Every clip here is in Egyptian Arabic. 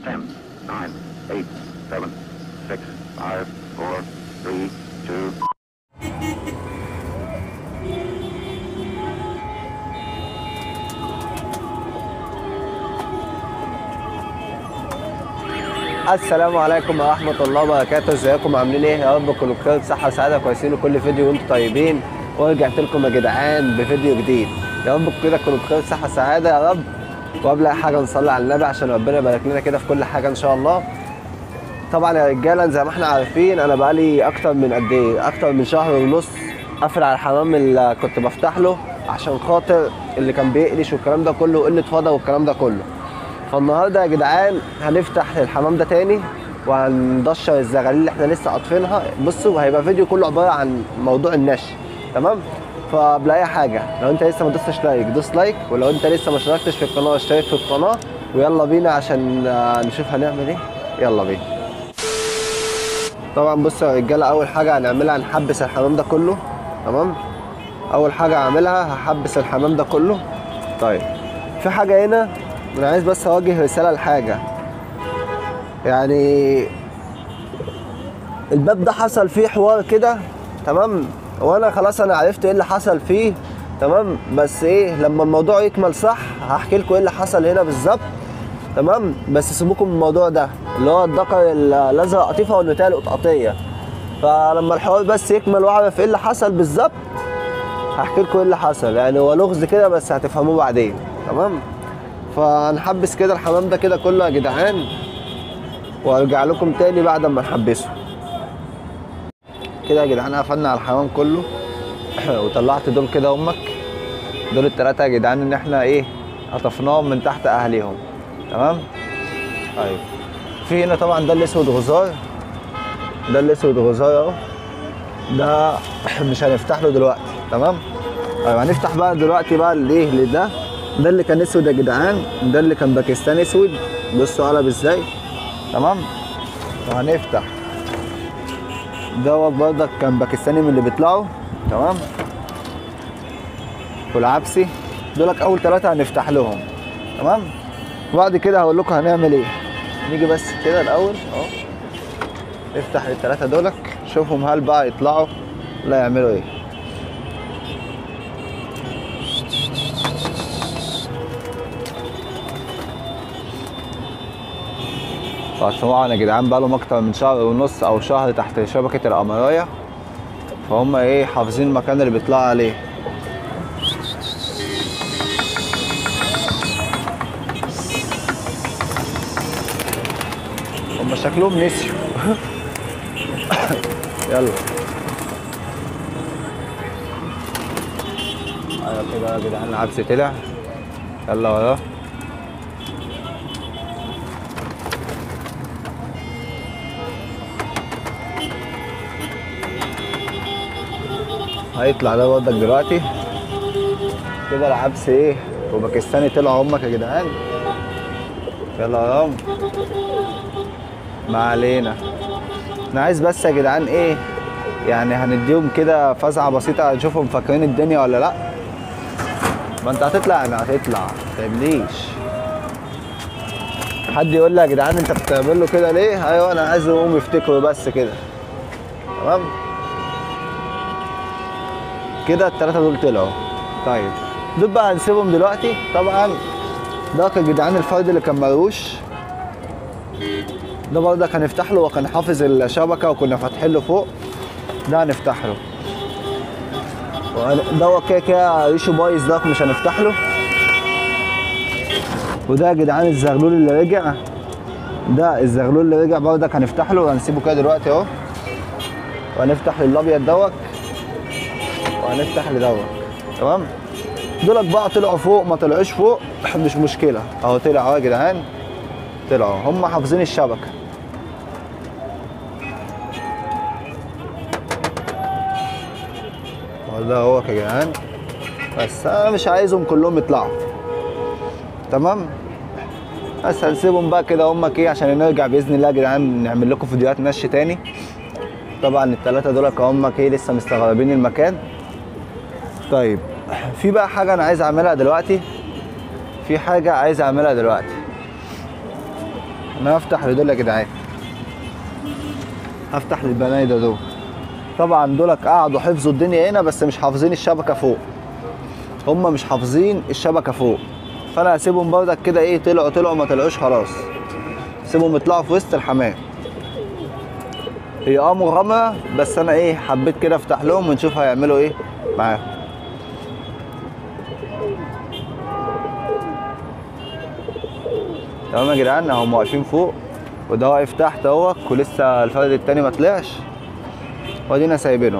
10, 9, 8, 7, 6, 5, 4, 3, 2, السلام عليكم ورحمة الله وبركاته ازيكم عاملين ايه يا رب تكونوا بخير بصحة وسعادة كويسين وكل فيديو وانتم طيبين ورجعت لكم يا جدعان بفيديو جديد يا رب كده تكونوا بخير بصحة وسعادة يا رب وقبل اي حاجة نصلي على النبي عشان ربنا يبارك لنا كده في كل حاجة ان شاء الله طبعا يا رجاله زي ما احنا عارفين انا بقالي اكتر من قد ايه اكتر من شهر ونص قافل على الحمام اللي كنت بفتح له عشان خاطر اللي كان بيقلش والكلام ده كله وقله فضا والكلام ده كله فالنهارده يا جدعان هنفتح الحمام ده تاني وهندشر الزغاليل اللي احنا لسه قاطفينها بصوا هيبقى فيديو كله عباره عن موضوع النشر تمام فقبل اي حاجه لو انت لسه ما دوستش لايك دوس لايك ولو انت لسه ما اشتركتش في القناه اشترك في القناه ويلا بينا عشان آه، نشوف هنعمل ايه يلا بينا طبعا بصوا يا رجاله اول حاجه هنعملها هنحبس الحمام ده كله تمام اول حاجه هعملها هحبس الحمام ده كله طيب في حاجه هنا انا عايز بس اوجه رساله لحاجه يعني الباب ده حصل فيه حوار كده تمام وانا خلاص انا عرفت ايه اللي حصل فيه تمام بس ايه لما الموضوع يكمل صح هحكي لكم ايه اللي حصل هنا بالظبط تمام بس سيبوكم من الموضوع ده اللي هو الذكر الازرق قطيفه والنتايه القطاطيه فلما الحوار بس يكمل واعرف ايه اللي حصل بالظبط هحكي لكم ايه اللي حصل يعني هو لغز كده بس هتفهموه بعدين تمام فهنحبس كده الحمام ده كده كله يا جدعان وارجع لكم تاني بعد ما نحبسه كده يا جدعان قفلنا على الحمام كله وطلعت دول كده امك دول التلاتة يا جدعان ان احنا ايه قطفناهم من تحت اهاليهم تمام طيب في هنا طبعا ده الاسود غزار ده الاسود غزار اهو ده مش هنفتح له دلوقتي تمام طيب هنفتح بقى دلوقتي بقى الايه اللي ده ده اللي كان اسود يا جدعان ده اللي كان باكستاني اسود بصوا قلب ازاي تمام وهنفتح دوت برضك كان باكستاني من اللي بيطلعوا تمام والعبسي دولك اول ثلاثه هنفتح لهم تمام وبعد كده هقول لكم هنعمل ايه نيجي بس كده الاول اهو نفتح الثلاثه دولك شوفهم هل بقى يطلعوا ولا يعملوا ايه طبعا يا جدعان بقالهم اكتر من شهر ونص او شهر تحت شبكه القمرايه فهم ايه حافظين المكان اللي بيطلعوا عليه هم شكلهم نسيوا يلا ايوه كده يا جدعان العبس طلع يلا وراه هيطلع ده برضك دلوقتي كده العبس ايه وباكستاني طلعوا همك يا جدعان يلا وراهم ما علينا انا عايز بس يا جدعان ايه يعني هنديهم كده فزعه بسيطه نشوفهم فاكرين الدنيا ولا لا ما انت هتطلع انا هتطلع ما تعمليش حد يقول لي يا جدعان انت بتعمل له كده ليه ايوه انا عايز يقوم يفتكروا بس كده تمام كده التلاتة دول طلعوا طيب دول بقى هنسيبهم دلوقتي طبعا ده كان جدعان الفرد اللي كان مروش ده برضك هنفتح له وكان حافظ الشبكة وكنا فاتحين له فوق ده هنفتح له وهن- ده كده كده ريشه بايظ ده مش هنفتح له وده يا جدعان الزغلول اللي رجع ده الزغلول اللي رجع برضك هنفتح له وهنسيبه كده دلوقتي اهو وهنفتح للابيض دوت وهنفتح لدوت تمام دولك بقى طلعوا فوق ما طلعوش فوق مش مشكله اهو طلعوا اهو يا جدعان طلعوا هم حافظين الشبكه اهو ده هو يا جدعان بس انا مش عايزهم كلهم يطلعوا تمام بس هنسيبهم بقى كده امك ايه عشان نرجع باذن الله يا جدعان نعمل لكم فيديوهات نش تاني طبعا الثلاثه دول امك ايه لسه مستغربين المكان طيب في بقى حاجه انا عايز اعملها دلوقتي في حاجه عايز اعملها دلوقتي انا هفتح لدول يا جدعان هفتح للبنايدة دول طبعا دولك قعدوا حفظوا الدنيا هنا بس مش حافظين الشبكه فوق هم مش حافظين الشبكه فوق فانا هسيبهم برضك كده ايه طلعوا طلعوا ما طلعوش خلاص سيبهم يطلعوا في وسط الحمام هي اه مغامره بس انا ايه حبيت كده افتح لهم ونشوف هيعملوا ايه معاهم تمام يا جدعان هم واقفين فوق وده واقف تحت اهوت ولسه الفرد التاني ما طلعش وادينا سايبينهم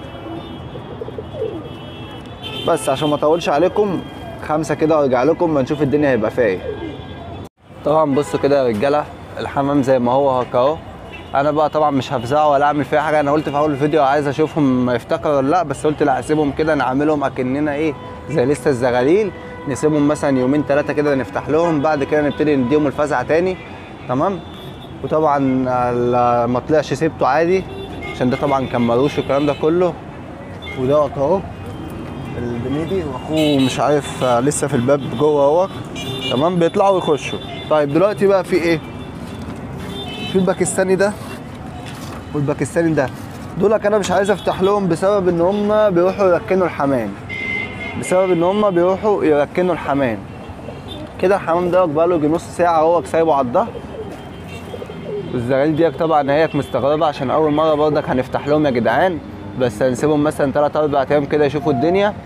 بس عشان ما اطولش عليكم خمسه كده وارجع لكم ونشوف الدنيا هيبقى فيها ايه طبعا بصوا كده يا رجاله الحمام زي ما هو هكا اهو انا بقى طبعا مش هفزعه ولا اعمل فيها حاجه انا قلت في اول الفيديو عايز اشوفهم يفتكروا ولا لا بس قلت لا هسيبهم كده نعملهم اكننا ايه زي لسه الزغاليل نسيبهم مثلا يومين ثلاثه كده نفتح لهم بعد كده نبتدي نديهم الفزعه تاني تمام وطبعا ال- ما طلعش سيبته عادي عشان ده طبعا كان ملوش والكلام ده كله وده اهو البنيدي واخوه مش عارف آه، لسه في الباب جوه اهو تمام بيطلعوا ويخشوا طيب دلوقتي بقى في ايه في الباكستاني ده والباكستاني ده دولك انا مش عايز افتح لهم بسبب ان هم بيروحوا يركنوا الحمام بسبب ان هم بيروحوا يركنوا الحمام كده الحمام ده بقاله يجي نص ساعه هو سايبه على الظهر والزغاليل ديك طبعا هي مستغربه عشان اول مره برضك هنفتح لهم يا جدعان بس هنسيبهم مثلا 3 4 ايام كده يشوفوا الدنيا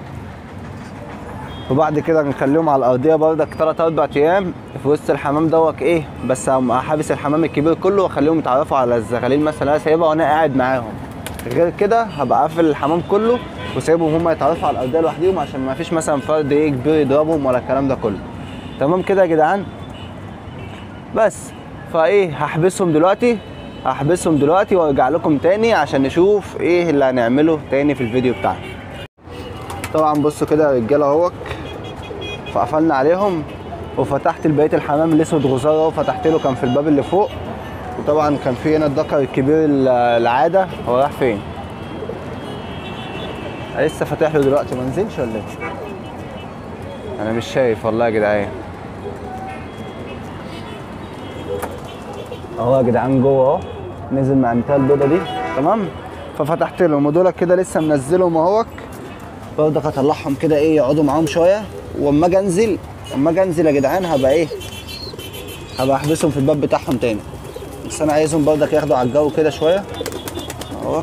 وبعد كده نخليهم على الارضيه برضك 3 4 ايام في وسط الحمام دوت ايه بس هقوم حابس الحمام الكبير كله واخليهم يتعرفوا على الزغاليل مثلا انا سايبها وانا قاعد معاهم غير كده هبقى قافل الحمام كله وسايبهم هم يتعرفوا على الارضيه لوحدهم عشان ما فيش مثلا فرد ايه كبير يضربهم ولا الكلام ده كله تمام كده يا جدعان بس فايه هحبسهم دلوقتي هحبسهم دلوقتي وارجع لكم تاني عشان نشوف ايه اللي هنعمله تاني في الفيديو بتاعنا طبعا بصوا كده يا رجاله اهوك فقفلنا عليهم وفتحت بقيه الحمام الاسود غزار اهو فتحت له كان في الباب اللي فوق وطبعا كان في هنا الذكر الكبير ال- العاده هو راح فين لسه فاتح له دلوقتي ما نزلش ولا ايه انا مش شايف والله يا جدعان اهو يا جدعان جوه اهو نزل مع انتهى البيضه دي تمام ففتحت لهم ودول كده لسه منزلهم اهوك برضك هطلعهم كده ايه يقعدوا معاهم شويه واما اجي انزل اما اجي انزل يا جدعان هبقى ايه هبقى احبسهم في الباب بتاعهم تاني بس انا عايزهم برضك ياخدوا على الجو كده شويه اهوك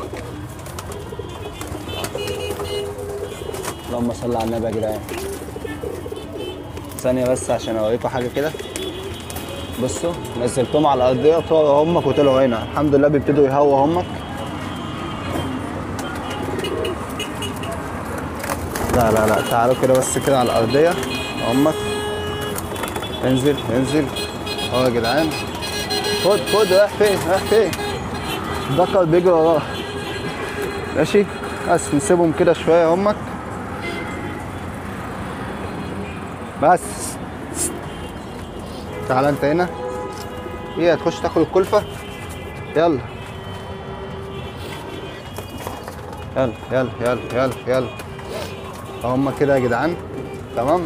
اللهم صل على النبي يا جدعان ثانيه بس عشان اوريكم حاجه كده بصوا نزلتهم على الارضيه طلعوا همك وطلعوا هنا الحمد لله بيبتدوا يهووا همك لا لا لا تعالوا كده بس كده على الارضيه همك انزل انزل اهو يا جدعان خد خد رايح فين رايح فين الذكر بيجري وراه ماشي بس نسيبهم كده شويه همك بس تعال انت هنا ايه هتخش تاكل الكلفة يلا يلا يلا يلا يلا يلا هما كده يا جدعان تمام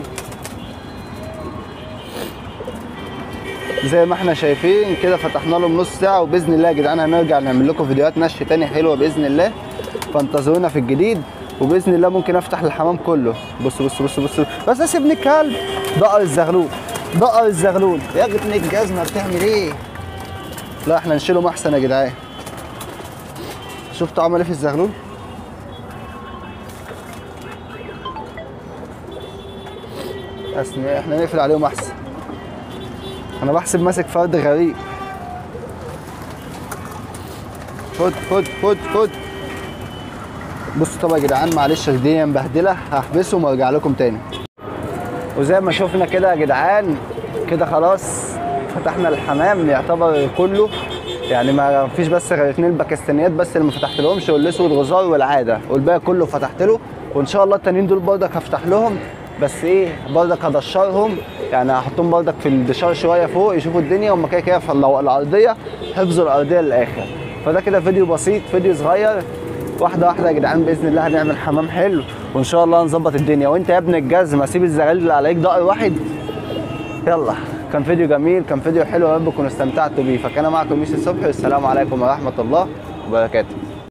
زي ما احنا شايفين كده فتحنا لهم نص ساعة وبإذن الله يا جدعان هنرجع نعمل لكم فيديوهات نشر تاني حلوة بإذن الله فانتظرونا في الجديد وبإذن الله ممكن أفتح الحمام كله بص بص بص بص بس يا ابن الكلب دقر الزغلول دقر الزغلول يا ابن الجزمة بتعمل ايه؟ لا احنا نشيلهم أحسن يا جدعان شفتوا عمل ايه في الزغلول؟ بس احنا نقفل عليهم أحسن انا بحسب ماسك فرد غريب خد خد خد خد بصوا طبعا يا جدعان معلش الدنيا مبهدله هحبسهم وارجع لكم تاني وزي ما شفنا كده يا جدعان كده خلاص فتحنا الحمام يعتبر كله يعني ما فيش بس غير اتنين باكستانيات بس اللي ما فتحت لهمش والاسود غزار والعاده والباقي كله فتحت له وان شاء الله التانيين دول برضك هفتح لهم بس ايه برضك هدشرهم يعني هحطهم برضك في الدشار شويه فوق يشوفوا الدنيا هم كده كده في ال- الارضيه حفظوا الارضيه للاخر فده كده فيديو بسيط فيديو صغير واحده واحده يا جدعان باذن الله هنعمل حمام حلو وان شاء الله هنظبط الدنيا وانت يا ابن الجزمه سيب الزغاليل اللي عليك دقر واحد يلا كان فيديو جميل كان فيديو حلو يا رب تكونوا استمتعتوا بيه فكان معكم يوسف صبحي والسلام عليكم ورحمه الله وبركاته